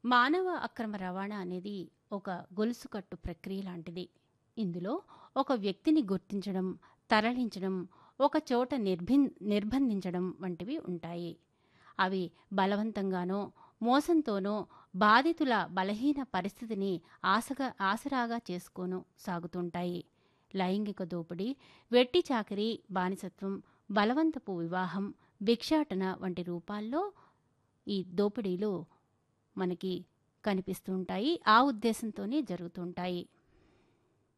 మానవ అక్రమ రవాణా అనేది ఒక గొలుసు కట్టు ప్రక్రియ లాంటిది ఇందులో ఒక వ్యక్తిని గుర్తించడం తరలించడం ఒక చోట నిర్భిన్ నిర్బంధించడం వంటివి ఉంటాయి అవి బలవంతంగానో మోసంతోనో బాధితుల బలహీన పరిస్థితిని ఆశగా ఆసరాగా చేసుకోను సాగుతుంటాయి లైంగిక దోపిడీ వెట్టి చాకిరీ బానిసత్వం బలవంతపు వివాహం భిక్షాటన వంటి రూపాల్లో ఈ దోపిడీలు మనకి కనిపిస్తుంటాయి ఆ ఉద్దేశంతోనే జరుగుతుంటాయి